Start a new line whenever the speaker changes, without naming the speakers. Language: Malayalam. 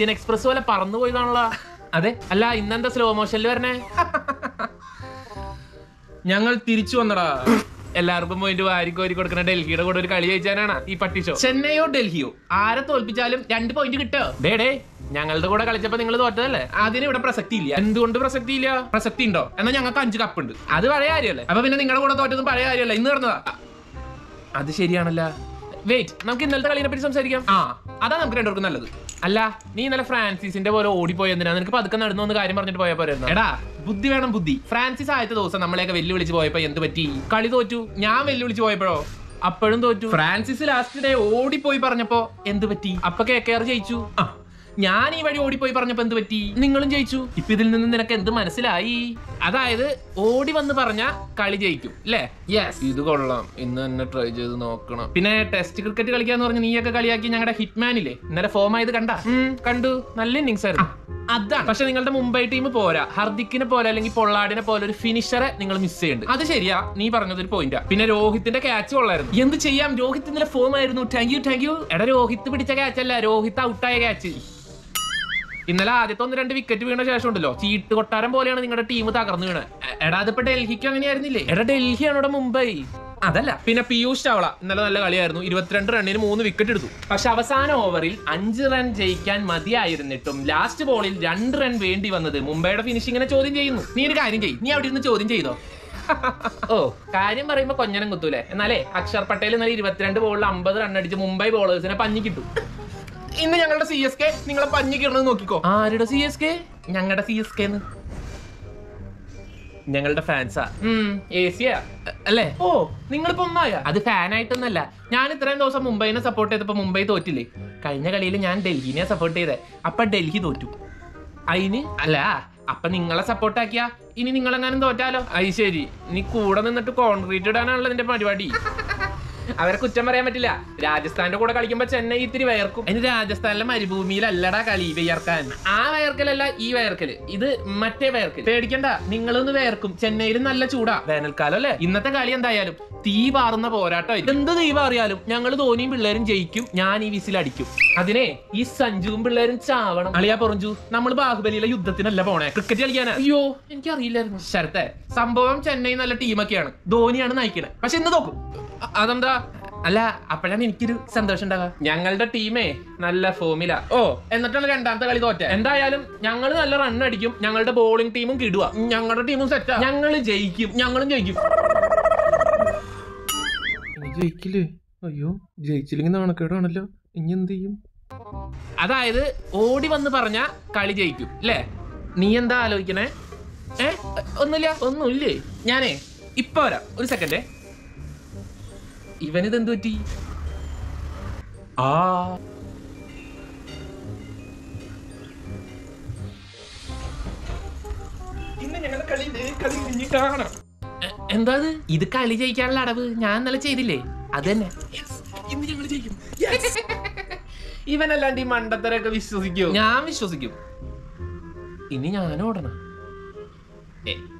ഇന്ത്യൻ എക്സ്പ്രസ് പോലെ പറന്നു പോയതാണല്ലോ
അതെ
അല്ല ഇന്നെന്താ സ്ലോ മോഷനിൽ വരണേ
ഞങ്ങൾ തിരിച്ചു വന്നടാ
എല്ലാവർക്കും പോയിട്ട് വാരിക്കോരി കൊടുക്കുന്ന ഡൽഹിയുടെ കൂടെ ഒരു കളി ജയിച്ചാനാണ് ഈ പട്ടി ഷോ
ചെന്നൈയോ ഡൽഹിയോ
ആരെ തോൽപ്പിച്ചാലും രണ്ട് പോയിന്റ് കിട്ടോ ഡേ ഡേ ഞങ്ങളുടെ കൂടെ കളിച്ചപ്പോ നിങ്ങൾ തോറ്റതല്ലേ
അതിന് ഇവിടെ പ്രസക്തി ഇല്ല
എന്തുകൊണ്ട് പ്രസക്തി ഇല്ല
പ്രസക്തി ഉണ്ടോ എന്നാ ഞങ്ങൾക്ക് അഞ്ച് കപ്പുണ്ട്
അത് പഴയ കാര്യമല്ലേ
അപ്പൊ പിന്നെ നിങ്ങളുടെ കൂടെ തോറ്റതും പഴയ കാര്യമല്ല ഇന്ന് നടന്നതാ
അത് ശരിയാണല്ല വെയിറ്റ് നമുക്ക് ഇന്നലത്തെ കളിനെ പറ്റി സംസാരിക്കാം
ആ അതാ നമുക്ക് രണ്ടുപേർക്കും നല്ലത്
അല്ല നീ ഇന്നലെ ഫ്രാൻസിസിന്റെ പോലെ ഓടിപ്പോയി എന്തിനാ നിനക്ക് പതുക്കെ നടന്നു വന്ന് കാര്യം പറഞ്ഞിട്ട് പോയാ പോരായിരുന്നു
എടാ ബുദ്ധി വേണം ബുദ്ധി
ഫ്രാൻസിസ് ആദ്യത്തെ ദിവസം നമ്മളെയൊക്കെ വെല്ലുവിളിച്ച് പോയപ്പോ എന്ത് പറ്റി കളി തോറ്റു
ഞാൻ വെല്ലുവിളിച്ച് പോയപ്പോഴോ
അപ്പോഴും തോറ്റു
ഫ്രാൻസിസ് ലാസ്റ്റ് ഡേ ഓടിപ്പോയി പറഞ്ഞപ്പോ
എന്ത് പറ്റി അപ്പൊ കെ കെ ആർ ജയിച്ചു
ആ, ഞാൻ ഈ വഴി ഓടിപ്പോയി പറഞ്ഞപ്പോ എന്ത് പറ്റി
നിങ്ങളും ജയിച്ചു ഇപ്പൊ ഇതിൽ നിന്ന് നിനക്ക് എന്ത് മനസ്സിലായി അതായത് ഓടി വന്ന് പറഞ്ഞ കളി ജയിക്കും അല്ലേ
യെസ്
ഇത് കൊള്ളാം ഇന്ന് തന്നെ ട്രൈ ചെയ്ത് നോക്കണം പിന്നെ ടെസ്റ്റ് ക്രിക്കറ്റ് കളിക്കാന്ന് പറഞ്ഞ് നീയൊക്കെ കളിയാക്കി ഞങ്ങളുടെ ഹിറ്റ്മാനില്ലേ ഇന്നലെ ഫോം ആയത് കണ്ട കണ്ടു നല്ല ഇന്നിങ്സ് ആയിരുന്നു
അതാണ്
പക്ഷെ നിങ്ങളുടെ മുംബൈ ടീം പോരാ ഹർദിക്കിനെ പോലെ അല്ലെങ്കിൽ പൊള്ളാടിനെ പോലെ ഒരു ഫിനിഷറെ നിങ്ങൾ മിസ് ചെയ്യുന്നുണ്ട്
അത് ശരിയാ
നീ പറഞ്ഞത് ഒരു പോയിന്റാ പിന്നെ രോഹിത്തിന്റെ ക്യാച്ച് കൊള്ളായിരുന്നു
എന്ത് ചെയ്യാം രോഹിത് ഇന്നലെ ഫോം ആയിരുന്നു താങ്ക് യു താങ്ക് യു
എടാ രോഹിത് പിടിച്ച ക്യാച്ച് അല്ല രോഹിത് ഔട്ടായ ക്യാച്ച് ഇന്നലെ ആദ്യത്തെ ഒന്ന് രണ്ട് വിക്കറ്റ് വീണ ശേഷം ഉണ്ടല്ലോ ചീട്ട് കൊട്ടാരം പോലെയാണ് നിങ്ങളുടെ ടീം തകർന്നു വീണത് എ- എടാ അതിപ്പോ ഡൽഹിക്ക് അങ്ങനെയായിരുന്നില്ലേ എടാ ഡൽഹിയാണ് ഇവിടെ മുംബൈ
അതല്ല
പിന്നെ പീയൂഷ് ചാവള ഇന്നലെ നല്ല കളിയായിരുന്നു ഇരുപത്തിരണ്ട് റണ്ണിന് മൂന്ന് വിക്കറ്റ് എടുത്തു പക്ഷെ അവസാന ഓവറിൽ അഞ്ച് റൺ ജയിക്കാൻ മതിയായിരുന്നിട്ടും ലാസ്റ്റ് ബോളിൽ രണ്ട് റൺ വേണ്ടി വന്നത് മുംബൈയുടെ ഫിനിഷിങ്ങിനെ ചോദ്യം ചെയ്യുന്നു
നീ ഒരു കാര്യം ചെയ്യ് നീ അവിടെ ഇരുന്ന് ചോദ്യം ചെയ്തോ
ഓ കാര്യം പറയുമ്പോ കൊഞ്ഞനം കുത്തൂലേ എന്നാലേ അക്ഷർ പട്ടേൽ ഇന്നലെ ഇരുപത്തിരണ്ട് ബോളിൽ അമ്പത് റൺ അടിച്ച് മുംബൈ ബോളേഴ്സിനെ പഞ്ഞി കിട്ടും
ഇന്ന് ഞങ്ങളുടെ സി എസ് കെ നിങ്ങളെ പഞ്ഞി കിടന്നത് നോക്കിക്കോ
ആരുടെ സി എസ് കെ
ഞങ്ങളുടെ സി എസ് കെ
ഞങ്ങളുടെ ഫാൻസാ ഏസിയാ
അല്ലേ
ഓ നിങ്ങളിപ്പോ ഒന്നായ അത് ഫാനായിട്ടൊന്നല്ല ഞാൻ ഇത്രയും ദിവസം മുംബൈനെ സപ്പോർട്ട് ചെയ്തപ്പോ മുംബൈ തോറ്റില്ലേ കഴിഞ്ഞ കളിയിൽ ഞാൻ ഡൽഹിനെ സപ്പോർട്ട് ചെയ്തേ അപ്പൊ ഡൽഹി തോറ്റു അയിന് അല്ല അപ്പൊ നിങ്ങളെ സപ്പോർട്ട് ആക്കിയാ ഇനി നിങ്ങളെങ്ങാനും തോറ്റാലോ അത് ശരി നീ കൂടെ നിന്നിട്ട് കോൺക്രീറ്റ് ഇടാനാണല്ലോ നിന്റെ പരിപാടി അവരെ കുറ്റം പറയാൻ പറ്റില്ല രാജസ്ഥാന്റെ കൂടെ കളിക്കുമ്പോ ചെന്നൈ ഇത്തിരി വയർക്കും അതിന് രാജസ്ഥാനിലെ മരുഭൂമിയിലല്ലടാ കളി വയർക്കാൻ ആ വയർക്കലല്ല ഈ വയർക്കല് ഇത് മറ്റേ വയർക്കൽ പേടിക്കണ്ട നിങ്ങളൊന്ന് വയർക്കും ചെന്നൈയിൽ നല്ല ചൂടാ വേനൽക്കാലം അല്ലേ ഇന്നത്തെ കളി എന്തായാലും തീ പാറുന്ന പോരാട്ടമായിരിക്കും എന്ത് തീ പാറിയാലും ഞങ്ങൾ ധോനിയും പിള്ളേരും ജയിക്കും ഞാൻ ഈ വിസിൽ അടിക്കും അതിനെ ഈ സഞ്ജുവും പിള്ളേരും ചാവണം അളിയാ പൊറഞ്ചു നമ്മൾ ബാഹുബലിയിലെ യുദ്ധത്തിനല്ല പോണേ ക്രിക്കറ്റ് കളിക്കാനാ അയ്യോ എനിക്കറിയില്ലായിരുന്നു ശരത്തെ സംഭവം ചെന്നൈ നല്ല ടീമൊക്കെയാണ് ധോനിയാണ് നയിക്കണേ പക്ഷെ ഇന്ന് നോക്കും അ- അതെന്താ അല്ല അപ്പോഴാണ് എനിക്കൊരു സന്തോഷം ഉണ്ടാവുക ഞങ്ങളുടെ ടീമേ നല്ല ഫോമിലാ ഓ എന്നിട്ടാണ് രണ്ടാമത്തെ കളി തോറ്റ എന്തായാലും ഞങ്ങൾ നല്ല റൺ അടിക്കും ഞങ്ങളുടെ ബോളിംഗ് ടീമും കിടുക ഞങ്ങളുടെ ടീമും സെറ്റാ ഞങ്ങൾ ജയിക്കും ഞങ്ങളും ജയിക്കും
ജയിക്കില്ലേ അയ്യോ ജയിച്ചില്ലെങ്കിൽ നാണക്കേടാണല്ലോ ഇനി എന്ത് ചെയ്യും
അതായത് ഓടി വന്ന് പറഞ്ഞ കളി ജയിക്കും അല്ലേ നീ എന്താ ആലോചിക്കണേ ഏ ഒന്നുമില്ല ഒന്നുമില്ലേ ഞാനേ ഇപ്പൊ വരാം ഒരു സെക്കൻഡേ ഇവനിത് എന്ത് പറ്റി ആ
ഇന്ന് ഞങ്ങളുടെ കളി കളി ഇനി കാണാം
എ- എന്താ ഇത്? ഇത് കളി ജയിക്കാനുള്ള അടവ് ഞാൻ ഇന്നലെ ചെയ്തില്ലേ അത് തന്നെ
ഇന്ന് ഞങ്ങൾ ജയിക്കും
ഇവനല്ലാണ്ട് ഈ മണ്ടത്തരൊക്കെ വിശ്വസിക്കോ ഞാൻ വിശ്വസിക്കും ഇനി ഞാൻ ഓടണം ഏ